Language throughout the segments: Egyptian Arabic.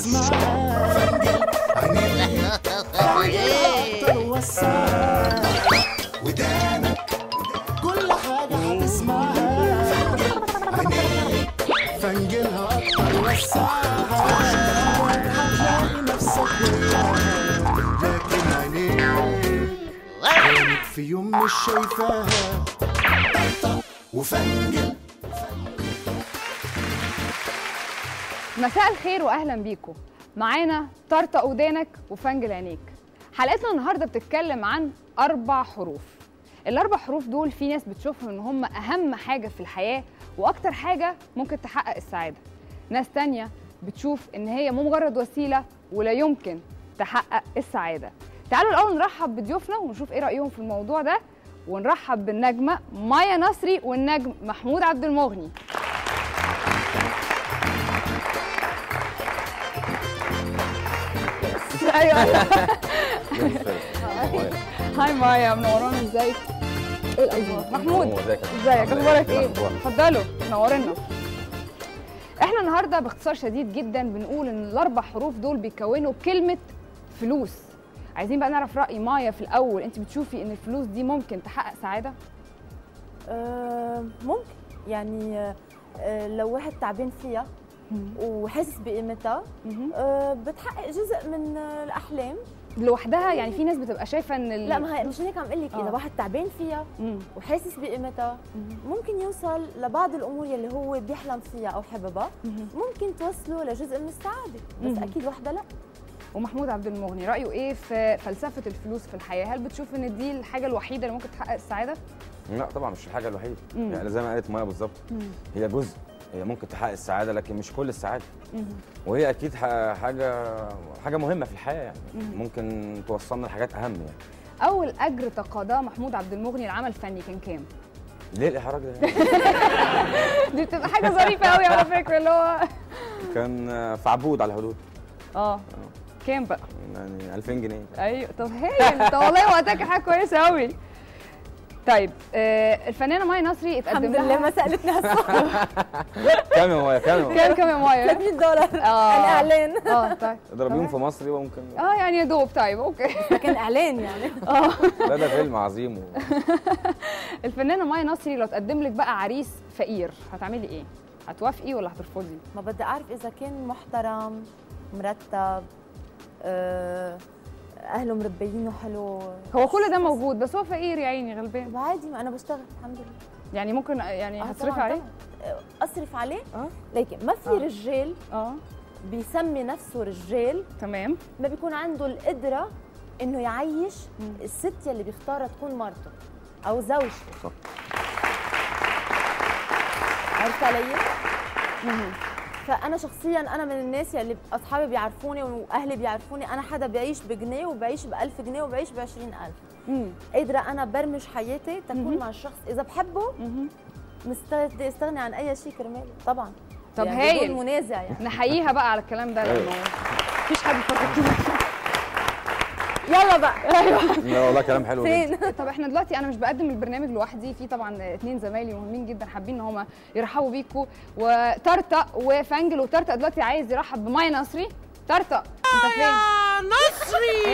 هتسمعها فنجل عينيك اكتر وسعها ودانك كل حاجة هتسمعها فنجل عينيك فنجلها اكتر وسعها هتلاقي نفسك وياها لكن عينيك عينك في يوم مش شايفاها طقطق وفنجل مساء الخير واهلا بيكم معانا طرطق ودانك وفنجل عينيك حلقتنا النهارده بتتكلم عن اربع حروف الاربع حروف دول في ناس بتشوفهم ان هم اهم حاجه في الحياه واكتر حاجه ممكن تحقق السعاده ناس تانية بتشوف ان هي مجرد وسيله ولا يمكن تحقق السعاده تعالوا الاول نرحب بضيوفنا ونشوف ايه رايهم في الموضوع ده ونرحب بالنجمه مايا نصري والنجم محمود عبد المغني ايوه هاي مايا منورانا ازيك ايه الاخبار محمود ازيك ازيك اخبارك ايه اتفضلوا نورنا احنا النهارده باختصار شديد جدا بنقول ان الاربع حروف دول بيكونوا كلمه فلوس عايزين بقى نعرف راي مايا في الاول انت بتشوفي ان الفلوس دي ممكن تحقق سعاده آه، ممكن يعني آه، آه، لو واحد تعبان فيها وحاسس بقيمتها مهم. آه، بتحقق جزء من آه، الاحلام لوحدها يعني في ناس بتبقى شايفه ان ال... لا ما هي مش هيك عم اقول لك آه. اذا واحد تعبان فيها مم. وحاسس بقيمتها ممكن يوصل لبعض الامور يلي هو بيحلم فيها او حاببها مهم. ممكن توصله لجزء من السعاده مهم. بس اكيد وحده لا ومحمود عبد المغني رايه ايه في فلسفه الفلوس في الحياه هل بتشوف ان دي الحاجه الوحيده اللي ممكن تحقق السعاده لا طبعا مش الحاجه الوحيده مم. يعني زي ما قالت مايا بالظبط مم. هي جزء هي ممكن تحقق السعاده لكن مش كل السعاده مهم. وهي اكيد ح- حاجه حاجه مهمه في الحياه يعني مم. ممكن توصلنا لحاجات اهم يعني اول اجر تقاضاه محمود عبد المغني لعمل فني كان كام ليه الاحراج ده دي بتبقى حاجه ظريفه قوي على فكره اللي هو كان في عبود على الحدود اه كام بقى يعني 2000 جنيه ايوه طب هايل طب والله وقتها كان حاجه كويسه قوي طيب آه الفنانه مايا نصري اتقدم الحمد لله لها ما سالتني هالسؤال كام يا مايا كام يا مايا كام كام يا مايا 300 دولار آه. عن اعلان اه طيب اضربيهم في مصري وممكن اه يعني يا دوب طيب اوكي كان اعلان يعني لا ده فيلم عظيم و... الفنانه مايا نصري لو تقدم لك بقى عريس فقير هتعملي ايه هتوافقي ولا هترفضي ما بدي اعرف اذا كان محترم مرتب آه، اهله مربيينه حلو هو كل ده موجود بس هو فقير يا عيني غلبان عادي ما انا بشتغل الحمد لله يعني ممكن يعني آه، هتصرفي طبعاً، عليه طبعاً. آه، اصرف عليه اه لكن ما في آه. رجال اه بيسمي نفسه رجال تمام ما بيكون عنده القدره انه يعيش مم. الست يلي بيختارها تكون مرته او زوجته صح. عرفت علي؟ مهم. فانا شخصيا انا من الناس يلي اصحابي بيعرفوني واهلي بيعرفوني انا حدا بيعيش بجنيه وبعيش ب 1000 جنيه وبعيش ب 20000 مم. قادره انا برمج حياتي تكون مهم. مع الشخص اذا بحبه مهم. مستعده استغني عن اي شيء كرماله طبعا طب يعني هايل. بدون منازع يعني نحييها بقى على الكلام ده أيوة. لانه مفيش حد فاكر كده يلا بقى ايوه لا والله كلام حلو جدا فين طب احنا دلوقتي انا مش بقدم البرنامج لوحدي في طبعا اتنين زمايلي مهمين جدا حابين ان هم يرحبوا بيكوا وطرطق وفانجل وطرطق دلوقتي عايز يرحب بمايا نصري طرطق انت فين؟ يا نصري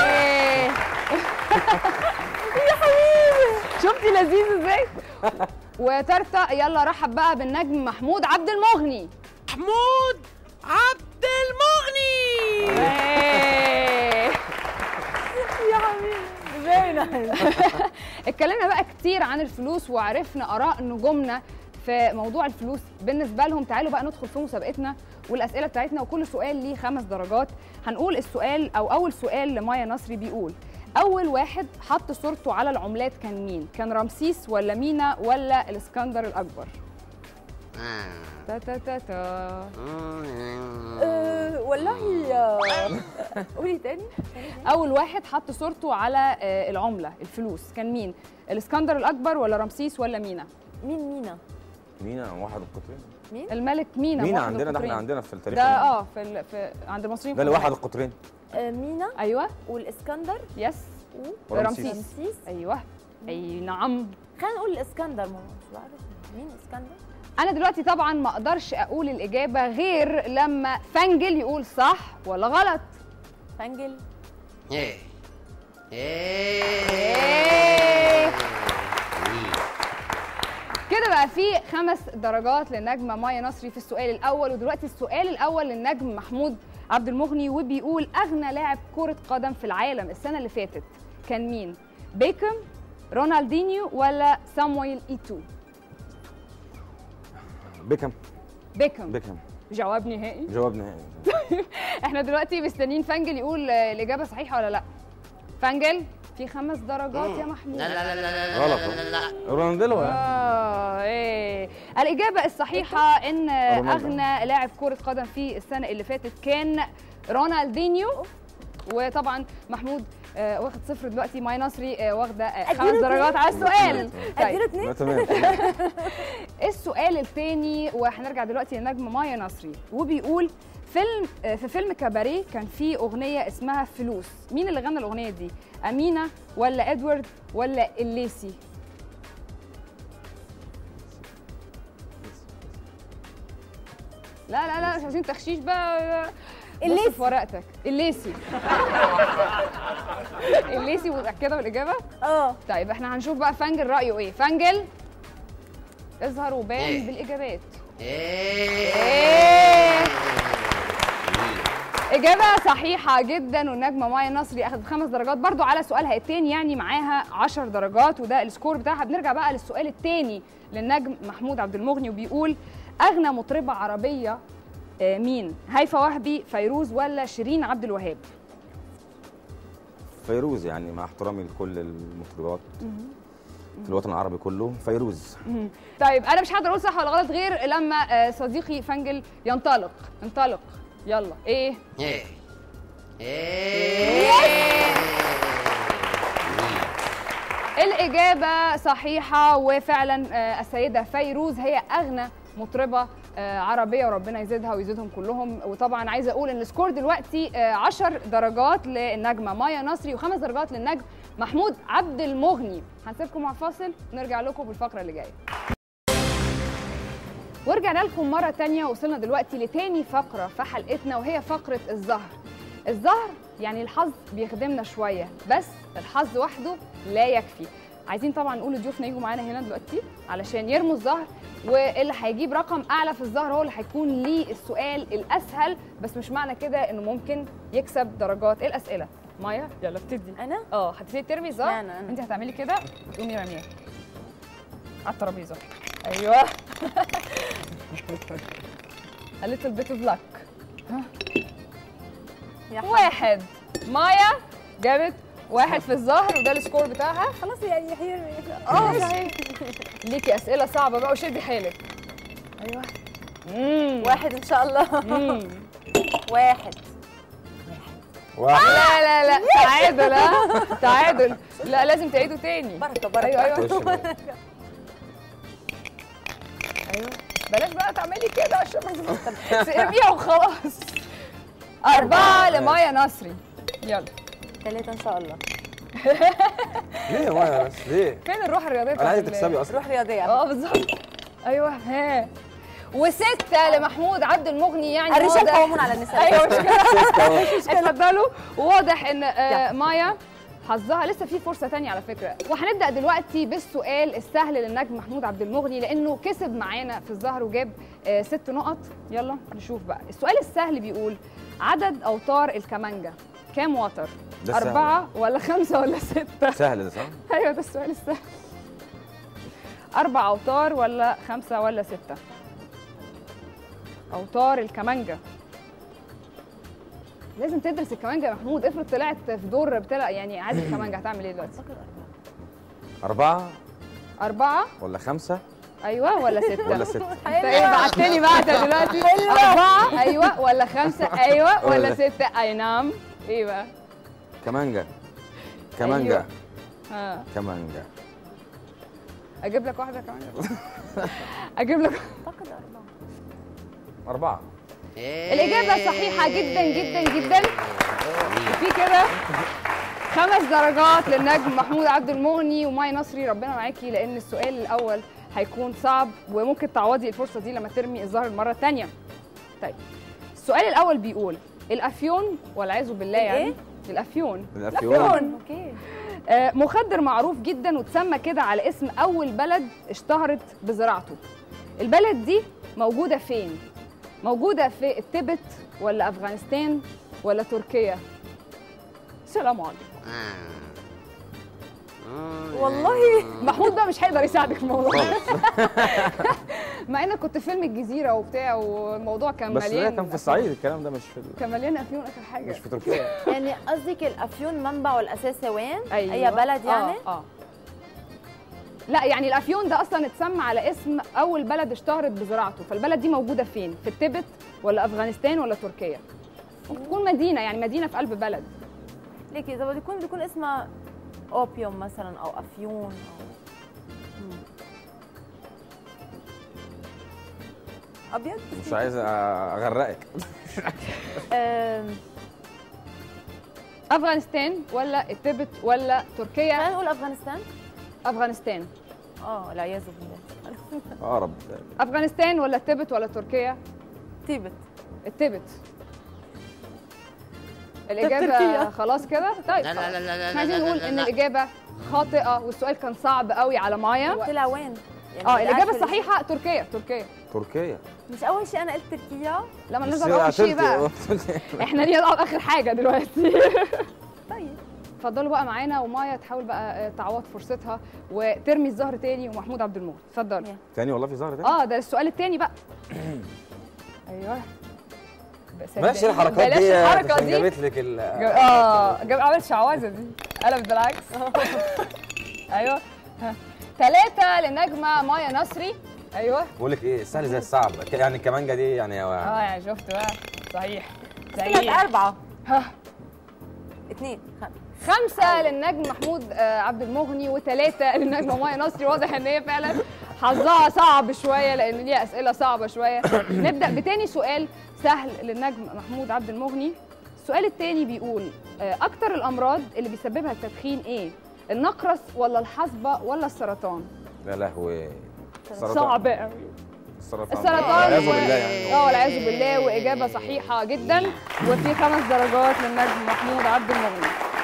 يا حبيبي شفتي لذيذ ازاي؟ وطرطق يلا رحب بقى بالنجم محمود عبد المغني محمود عبد المغني إيه. يا حبيبي فيري نايس اتكلمنا بقى كتير عن الفلوس وعرفنا اراء نجومنا في موضوع الفلوس بالنسبه لهم تعالوا بقى ندخل في مسابقتنا والاسئله بتاعتنا وكل سؤال ليه خمس درجات هنقول السؤال او اول سؤال لمايا نصري بيقول اول واحد حط صورته على العملات كان مين كان رمسيس ولا مينا ولا الاسكندر الاكبر تا تا تا تا أه، والله آه، قولي تاني اول واحد حط صورته على آه، العمله الفلوس كان مين الاسكندر الاكبر ولا رمسيس ولا مينا مين مينا مينا واحد القطرين مين الملك مينا مينا واحد عندنا ده القطرين. احنا عندنا في التاريخ ده المصري. اه في, ال... في عند المصريين ده اللي كلهم. واحد القطرين آه، مينا ايوه والاسكندر يس و ورمسيس. رمسيس رمسيس ايوه اي نعم خلينا نقول الاسكندر ماما مش بعرف مين الاسكندر انا دلوقتي طبعا ما اقدرش اقول الاجابه غير لما فنجل يقول صح ولا غلط فانجل ايه إيه. كده بقى في خمس درجات للنجمه مايا نصري في السؤال الاول ودلوقتي السؤال الاول للنجم محمود عبد المغني وبيقول اغنى لاعب كره قدم في العالم السنه اللي فاتت كان مين بيكم رونالدينيو ولا سامويل ايتو بيكم بيكم بيكم جواب نهائي جواب نهائي احنا دلوقتي مستنيين فانجل يقول آه، الاجابه صحيحه ولا لا فانجل في خمس درجات يا محمود لا لا لا لا لا غلط لا لا رونالدينو يعني. اه ايه الاجابه الصحيحه ان رونالدو. اغنى لاعب كره قدم في السنه اللي فاتت كان رونالدينيو وطبعا محمود آه واخد صفر دلوقتي ماي نصري آه واخده آه خمس أديله درجات على السؤال اديله طيب اتنين لا، تمام السؤال الثاني وهنرجع دلوقتي لنجم مايا نصري وبيقول فيلم آه، في فيلم كباريه كان في اغنيه اسمها فلوس مين اللي غنى الاغنيه دي امينه ولا ادوارد ولا الليسي لا لا لا مش عايزين تخشيش بقى الليسي. بص في ورقتك الليسي الليسي متاكده من الاجابه اه طيب احنا هنشوف بقى فانجل رايه ايه فانجل اظهر وبان إيه. بالاجابات ايه ايه إجابة صحيحة جدا والنجمة مايا نصري أخذت خمس درجات برضو على سؤالها التاني يعني معاها عشر درجات وده السكور بتاعها بنرجع بقى للسؤال التاني للنجم محمود عبد المغني وبيقول أغنى مطربة عربية آه، مين؟ هيفا وهبي فيروز ولا شيرين عبد الوهاب؟ فيروز يعني مع احترامي لكل المطربات في الوطن العربي كله فيروز طيب أنا مش هقدر أقول صح ولا غلط غير لما آه، صديقي فانجل ينطلق انطلق يلا إيه؟ ايه ايه الإجابة صحيحة وفعلا آه، السيدة فيروز هي أغنى مطربة آه، عربية وربنا يزيدها ويزيدهم كلهم وطبعا عايزة أقول إن السكور دلوقتي 10 درجات للنجمة مايا نصري وخمس درجات للنجم محمود عبد المغني هنسيبكم مع فاصل ونرجع لكم في الفقرة اللي جاية ورجعنا لكم مرة تانية وصلنا دلوقتي لتاني فقرة في حلقتنا وهي فقرة الزهر الزهر يعني الحظ بيخدمنا شوية بس الحظ وحده لا يكفي عايزين طبعا نقول لضيوفنا يجوا معانا هنا دلوقتي علشان يرموا الزهر واللي هيجيب رقم اعلى في الزهر هو اللي هيكون ليه السؤال الاسهل بس مش معنى كده انه ممكن يكسب درجات ايه الاسئله مايا يلا ابتدي انا اه هتبتدي ترمي الزهر لا، أنا- أنا. انت هتعملي كده وتقومي راميها على الترابيزه ايوه a little bit of luck يا حبيبي. واحد مايا جابت واحد في الظهر وده السكور بتاعها خلاص يعني حيرمي اه صحيح ليكي اسئله صعبه بقى وشدي حيلك ايوه امم واحد ان شاء الله مم. واحد واحد لا لا لا تعادل ها تعادل لا لازم تعيدوا تاني بركه بركه ايوه ايوه وش بقى. ايوه بلاش بقى تعملي كده عشان ارميها وخلاص أربعة لمايا نصري يلا ثلاثة ان شاء الله ليه يا مايا بس ليه؟ فين الروح الرياضية انا عايز بتاعت ال- تكسبي اصلا روح رياضية اه بالظبط ايوه ها وستة لمحمود عبد المغني يعني الرجال واضح- قوامون على النساء ايوه مش كده اتفضلوا وواضح ان آه، مايا حظها لسه في فرصه تانية على فكره وهنبدا دلوقتي بالسؤال السهل للنجم محمود عبد المغني لانه كسب معانا في الظهر وجاب آه، ست نقط يلا نشوف بقى السؤال السهل بيقول عدد اوتار الكمانجا كام وتر ده سهل. أربعة ولا خمسة ولا ستة سهل ده صح؟ ايوه ده السؤال السهل أربع أوتار ولا خمسة ولا ستة أوتار الكمانجا لازم تدرس الكمانجا يا محمود افرض طلعت في دور بتلع يعني عازف كمانجا هتعمل ايه دلوقتي؟ أربعة أربعة ولا خمسة أيوة ولا ستة؟ ولا ستة؟ انت ايه بعتني بعتة دلوقتي أربعة أيوة ولا خمسة أيوة ولا ولا- ستة أي نعم ايه بقى؟ كمانجا كمانجا أيوة. ها كمانجا أجيب لك واحدة كمان أجيب لك اعتقد أربعة أربعة الإجابة صحيحة جدا جدا جدا في كده خمس درجات للنجم محمود عبد المغني وماي نصري ربنا معاكي لأن السؤال الأول هيكون صعب وممكن تعوضي الفرصه دي لما ترمي الزهر المره الثانيه طيب السؤال الاول بيقول الافيون والعياذ بالله يعني الإيه؟ الافيون الافيون اوكي آه، مخدر معروف جدا وتسمى كده على اسم اول بلد اشتهرت بزراعته البلد دي موجوده فين موجوده في التبت ولا افغانستان ولا تركيا السلام عليكم والله محمود بقى مش هيقدر يساعدك في الموضوع مع انك كنت في فيلم الجزيره وبتاع والموضوع كان بس ده مليان كان في الصعيد الكلام ده مش في ال- كان مليان افيون اخر حاجه مش في تركيا يعني قصدك الافيون منبعه الاساسي وين؟ أيوة. اي بلد يعني؟ اه, آه. لا يعني الافيون ده اصلا اتسمى على اسم اول بلد اشتهرت بزراعته فالبلد دي موجوده فين في التبت ولا افغانستان ولا تركيا ممكن تكون مدينه يعني مدينه في قلب بلد ليكي اذا بده يكون بيكون اسمها اوبيوم مثلا او افيون او ابيض مش عايز اغرقك آم، افغانستان ولا التبت ولا تركيا خلينا نقول افغانستان افغانستان اه والعياذ بالله اقرب افغانستان ولا التبت ولا تركيا تيبت التبت الاجابه تركيا. خلاص كده طيب لا لا لا لا لا احنا عايزين لا نقول لا ان لا. الاجابه خاطئه والسؤال كان صعب قوي على مايا طلع وين؟ يعني اه بدي الاجابه أعرف ال- الصحيحه تركيا تركيا تركيا مش اول شيء انا قلت تركيا لا ما بس نرجع اول شيء بقى عشان- احنا لينا دعوه باخر حاجه دلوقتي طيب اتفضلوا بقى معانا ومايا تحاول بقى آه، تعوض فرصتها وترمي الزهر تاني ومحمود عبد المغني اتفضلوا تاني والله في زهر ده اه ده السؤال التاني بقى ايوه بس ماشي الحركات بلاش دي الحركه عشان دي جابت لك ال جاب- اه جاب عملت شعوذه دي قلبت بالعكس ايوه ثلاثة للنجمة مايا نصري ايوه بقول لك ايه السهل زي الصعب يعني الكمانجه دي يعني اه يعني شفت بقى صحيح طلعت صحيح أربعة ها. اثنين خمسة خمسة للنجم محمود آه، عبد المغني وثلاثة للنجمة مايا نصري واضح ان هي فعلا حظها صعب شوية لان ليها اسئلة صعبة شوية نبدأ بتاني سؤال سهل للنجم محمود عبد المغني السؤال التاني بيقول آه، اكتر الامراض اللي بيسببها التدخين ايه النقرس ولا الحصبة ولا السرطان يا لهوي السرطان صعب قوي السرطان السرطان والعياذ و- بالله يعني اه والعياذ بالله واجابه صحيحه جدا وفي خمس درجات للنجم محمود عبد المغني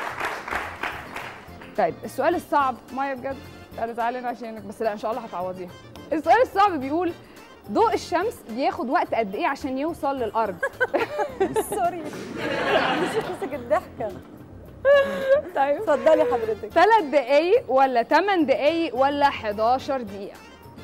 طيب السؤال الصعب مايا بجد انا زعلانه عشانك بس لا ان شاء الله هتعوضيها السؤال الصعب بيقول ضوء الشمس بياخد وقت قد ايه عشان يوصل للارض سوري مش مسك الضحكة طيب اتفضلي حضرتك ثلاث دقايق ولا 8 دقايق ولا 11 دقيقه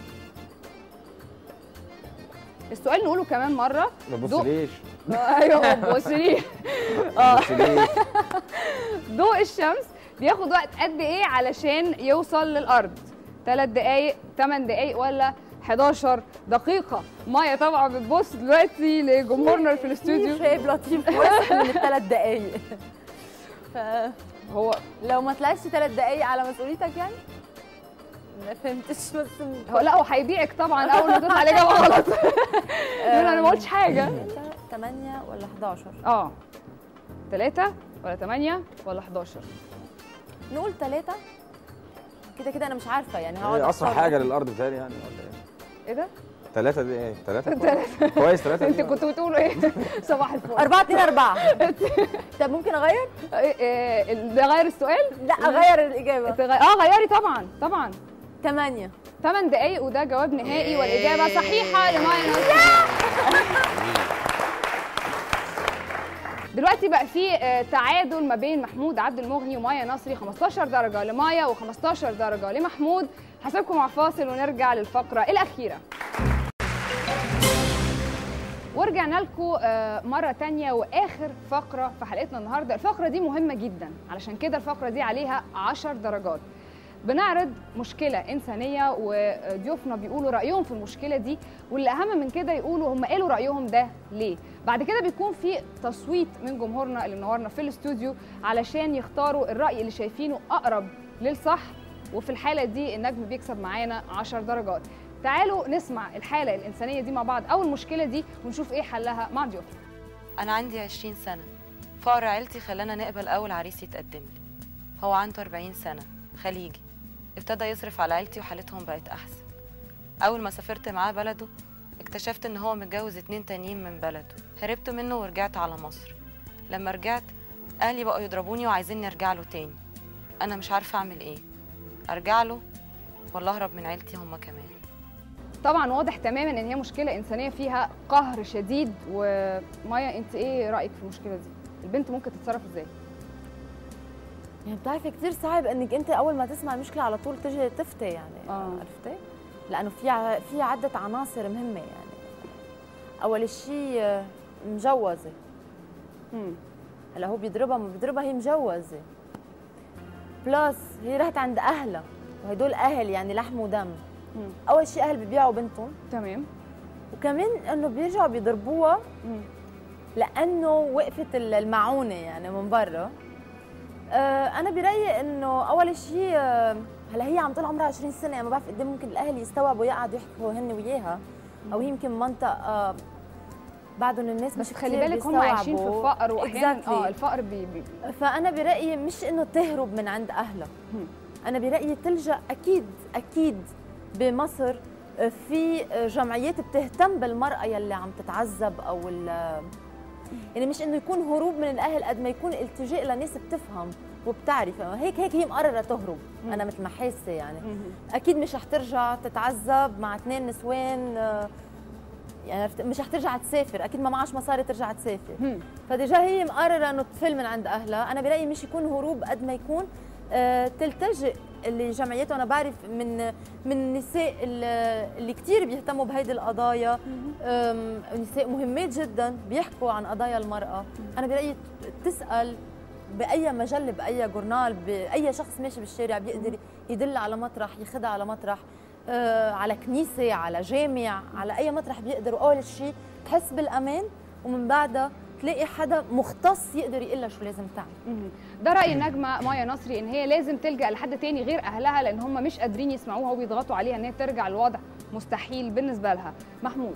السؤال نقوله كمان مره ما ضوء- تبصليش ايوه بصري ما تبصليش ضوء الشمس بياخد وقت قد ايه علشان يوصل للارض 3 دقايق 8 دقايق ولا 11 دقيقة مايا طبعا بتبص دلوقتي لجمهورنا في الاستوديو شايب لطيف واسع من الثلاث دقايق فلو هو ما طلعتش ثلاث دقايق على مسؤوليتك يعني ما فهمتش بس هو لا هو هيبيعك طبعا اول ما تطلع الاجابة غلط يقول انا ما قلتش حاجة 8 ولا 11 اه 3 ولا 8 ولا 11 نقول ثلاثة كده كده انا مش عارفة يعني هقعد هي اسرع أختار. حاجه للارض بتاعي يعني ولا ايه ايه ده؟ ثلاثة دي ايه؟ ثلاثة تلاتة. كويس ثلاثة انتوا كنتوا بتقولوا ايه؟ صباح الفل أربعة اتنين أربعة طب ممكن أغير؟ إيه- إيه، ده غير السؤال؟ لا أغير الإجابة تغير- اه غيري طبعا طبعا ثمانية 8 دقايق وده جواب نهائي والاجابه صحيحه لمايا نصر دلوقتي بقى في آه، تعادل ما بين محمود عبد المغني ومايا نصري 15 درجه لمايا و15 درجه لمحمود هسيبكم مع فاصل ونرجع للفقره الاخيره ورجعنا لكم مرة تانية وآخر فقرة في حلقتنا النهاردة الفقرة دي مهمة جدا علشان كده الفقرة دي عليها 10 درجات بنعرض مشكلة إنسانية وضيوفنا بيقولوا رأيهم في المشكلة دي واللي أهم من كده يقولوا هم قالوا رأيهم ده ليه بعد كده بيكون في تصويت من جمهورنا اللي منورنا في الاستوديو علشان يختاروا الرأي اللي شايفينه أقرب للصح وفي الحالة دي النجم بيكسب معانا 10 درجات تعالوا نسمع الحالة الإنسانية دي مع بعض أو المشكلة دي ونشوف إيه حلها مع ضيوفنا أنا عندي 20 سنة فقر عيلتي خلانا نقبل أول عريس يتقدم لي هو عنده 40 سنة خليجي ابتدى يصرف على عيلتي وحالتهم بقت أحسن اول ما سافرت معاه بلده اكتشفت ان هو متجوز اتنين تانيين من بلده هربت منه ورجعت على مصر لما رجعت اهلي بقوا يضربوني وعايزيني ارجع له تاني انا مش عارفه اعمل ايه ارجع له ولا اهرب من عيلتي هما كمان طبعا واضح تماما ان هي مشكله انسانيه فيها قهر شديد ومايا انت ايه رايك في المشكله دي البنت ممكن تتصرف ازاي يعني بتعرفي كثير صعب انك انت اول ما تسمع المشكله على طول تجي تفتي يعني آه. عرفتي؟ لانه في ع- في عده عناصر مهمه يعني اول شيء آه، مجوزه مم. هلا هو بيضربها ما بيضربها هي مجوزه بلس هي رحت عند اهلها وهدول اهل يعني لحم ودم مم. اول شيء اهل بيبيعوا بنتهم تمام وكمان انه بيرجعوا بيضربوها مم. لانه وقفت ال- المعونه يعني من برا آه انا برايي انه اول شيء آه هلا هي عم طول عمرها 20 سنه يعني ما بعرف قد إيه ممكن الاهل يستوعبوا يقعدوا يحكوا هن وياها او هي يمكن منطقه آه بعدهم الناس بس مش خلي كتير بالك هم عايشين في بيستوعبوا. فقر واحيانا Exactly. اه الفقر بي بي فانا برايي مش انه تهرب من عند اهلها مم. انا برايي تلجا اكيد اكيد بمصر آه، في آه، جمعيات بتهتم بالمراه يلي عم تتعذب او ال- يعني مش انه يكون هروب من الاهل قد ما يكون التجاء لناس بتفهم وبتعرف هيك هيك هي مقرره تهرب انا مثل ما حاسه يعني اكيد مش رح ترجع تتعذب مع اثنين نسوان آه، يعني عرفت- مش رح ترجع تسافر اكيد ما معهاش مصاري ترجع تسافر مم. فديجا هي مقرره انه تفل من عند اهلها انا برايي مش يكون هروب قد ما يكون آه، تلتجئ لجمعيات وانا بعرف من من النساء اللي اللي كثير بيهتموا بهيدي القضايا آم، نساء مهمات جدا بيحكوا عن قضايا المراه انا برايي تسال باي مجله باي جورنال باي شخص ماشي بالشارع بيقدر يدل على مطرح ياخذها على مطرح آه، على كنيسه على جامع على اي مطرح بيقدروا اول شيء تحس بالامان ومن بعدها تلاقي حدا مختص يقدر يقول لها شو لازم تعمل مم. ده راي النجمه مايا نصري ان هي لازم تلجا لحد تاني غير اهلها لان هم مش قادرين يسمعوها وبيضغطوا عليها ان هي ترجع لوضع مستحيل بالنسبه لها محمود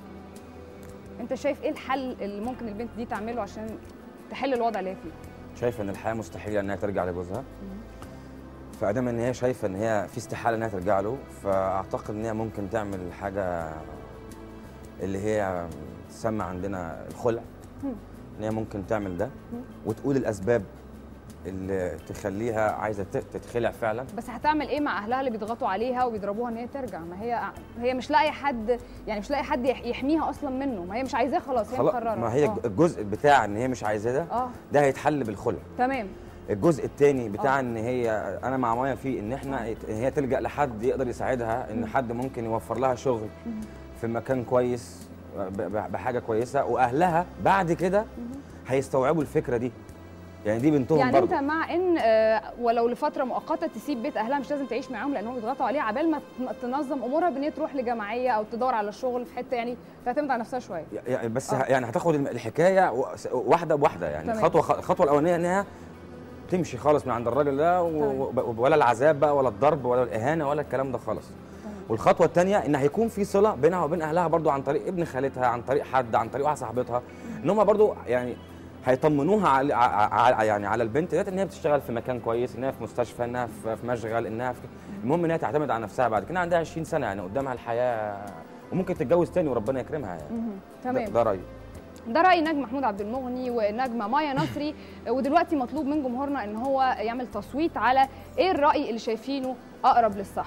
انت شايف ايه الحل اللي ممكن البنت دي تعمله عشان تحل الوضع اللي هي فيه شايفه ان الحياه مستحيله انها ترجع لجوزها فادام ان هي شايفه ان هي في استحاله انها ترجع له فاعتقد ان هي ممكن تعمل حاجه اللي هي تسمى عندنا الخلع ان هي ممكن تعمل ده وتقول الاسباب اللي تخليها عايزه ت- تتخلع فعلا بس هتعمل ايه مع اهلها اللي بيضغطوا عليها وبيضربوها ان هي ترجع ما هي هي مش لاقي حد يعني مش لاقي حد يح- يحميها اصلا منه ما هي مش عايزاه خلاص هي خلاص مقرره ما هي آه. الجزء بتاع ان هي مش عايزاه ده اه ده هيتحل بالخلع تمام الجزء الثاني بتاع آه. ان هي انا مع مايا فيه ان احنا ان هي تلجا لحد يقدر يساعدها ان حد ممكن يوفر لها شغل في مكان كويس ب- ب- بحاجه كويسه واهلها بعد كده هيستوعبوا الفكره دي يعني دي بنتهم يعني برضه انت مع ان آه، ولو لفتره مؤقته تسيب بيت اهلها مش لازم تعيش معاهم لانهم بيضغطوا عليها عبال ما ت- تنظم امورها بان هي تروح لجمعيه او تدور على شغل في حته يعني تعتمد على نفسها شويه يعني بس آه. ه- يعني هتاخد الم- الحكايه و- س- واحده بواحده يعني تمام. خطوه خ- الخطوه الاولانيه انها تمشي خالص من عند الراجل ده و- تمام. و- ولا العذاب بقى ولا الضرب ولا الاهانه ولا الكلام ده خالص والخطوه الثانيه ان هيكون في صله بينها وبين اهلها برضو عن طريق ابن خالتها عن طريق حد عن طريق واحده صاحبتها ان هم برضو يعني هيطمنوها على ع- يعني على البنت ديت ان هي بتشتغل في مكان كويس انها في مستشفى انها في في مشغل انها في المهم انها تعتمد على نفسها بعد كده عندها 20 سنه يعني قدامها الحياه وممكن تتجوز تاني وربنا يكرمها يعني مهم. ده, تمام ده رايي ده راي نجم محمود عبد المغني ونجمه مايا نصري ودلوقتي مطلوب من جمهورنا ان هو يعمل تصويت على ايه الراي اللي شايفينه اقرب للصح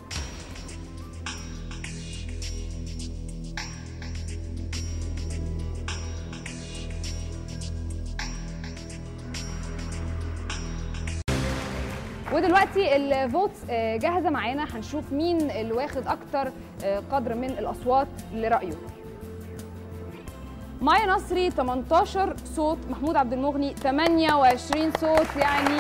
ودلوقتي الفوتس آه، جاهزه معانا هنشوف مين اللي واخد اكتر آه، قدر من الاصوات لرايه مايا نصري 18 صوت محمود عبد المغني 28 صوت يعني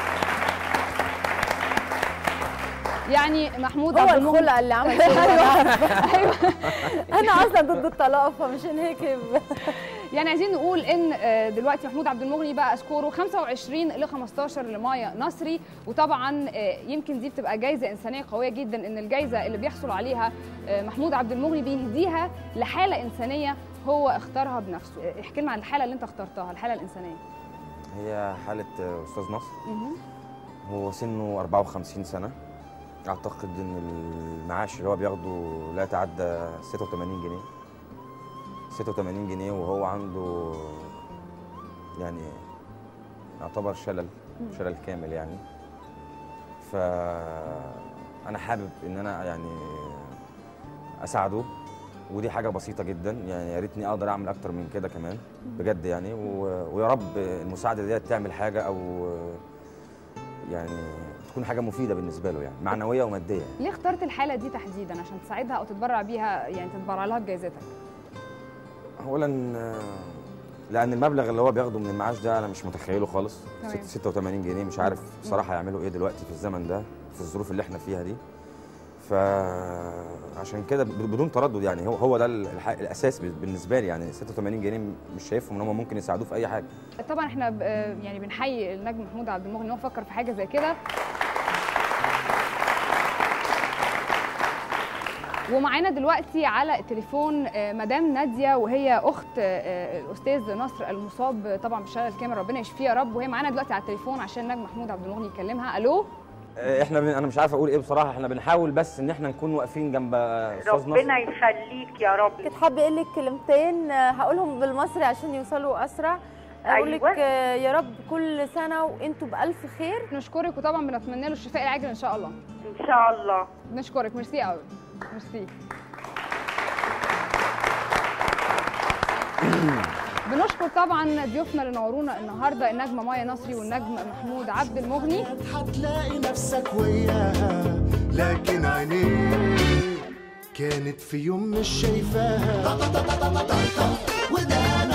يعني محمود هو عبد المغني الخلق اللي عم ايوه انا اصلا ضد الطلاق فمشان هيك ب- يعني عايزين نقول ان آه، دلوقتي محمود عبد المغني بقى سكوره 25 ل 15 لمايا نصري وطبعا آه، يمكن دي بتبقى جايزه انسانيه قويه جدا ان الجايزه اللي بيحصل عليها آه، محمود عبد المغني بيهديها لحاله انسانيه هو اختارها بنفسه آه، احكي لنا عن الحاله اللي انت اخترتها الحاله الانسانيه هي حالة أستاذ نصر هو سنه 54 سنة اعتقد ان المعاش اللي هو بياخده لا يتعدى 86 جنيه 86 جنيه وهو عنده يعني يعتبر شلل شلل كامل يعني ف انا حابب ان انا يعني اساعده ودي حاجه بسيطه جدا يعني يا ريتني اقدر اعمل اكتر من كده كمان بجد يعني و... ويا رب المساعده ديت تعمل حاجه او يعني تكون حاجه مفيده بالنسبه له يعني معنويه وماديه يعني. ليه اخترت الحاله دي تحديدا عشان تساعدها او تتبرع بيها يعني تتبرع لها بجائزتك اولا آه، لان المبلغ اللي هو بياخده من المعاش ده انا مش متخيله خالص تمام. ست- 86 جنيه مش عارف بصراحه يعملوا ايه دلوقتي في الزمن ده في الظروف اللي احنا فيها دي فعشان كده ب- بدون تردد يعني هو هو ده الح- الاساس بالنسبه لي يعني 86 جنيه مش شايفهم ان هم ممكن يساعدوه في اي حاجه طبعا احنا ب- آه، يعني بنحيي النجم محمود عبد المغني ان هو فكر في حاجه زي كده ومعانا دلوقتي على التليفون آه، مدام ناديه وهي اخت آه، الاستاذ نصر المصاب طبعا بالشلل الكامل ربنا يشفيه يا رب وهي معانا دلوقتي على التليفون عشان النجم محمود عبد المغني يكلمها الو آه، احنا بن... انا مش عارف اقول ايه بصراحه احنا بنحاول بس ان احنا نكون واقفين جنب استاذ نصر ربنا يخليك يا رب كنت حابه اقول لك كلمتين آه، هقولهم بالمصري عشان يوصلوا اسرع اقول لك أيوة. آه، يا رب كل سنه وانتم بالف خير نشكرك وطبعا بنتمنى له الشفاء العاجل ان شاء الله ان شاء الله نشكرك ميرسي قوي ميرسي بنشكر طبعا ضيوفنا اللي نورونا النهارده النجمه مايا نصري والنجم محمود عبد المغني هتلاقي نفسك وياها لكن عينيك كانت في يوم مش شايفاها وده انا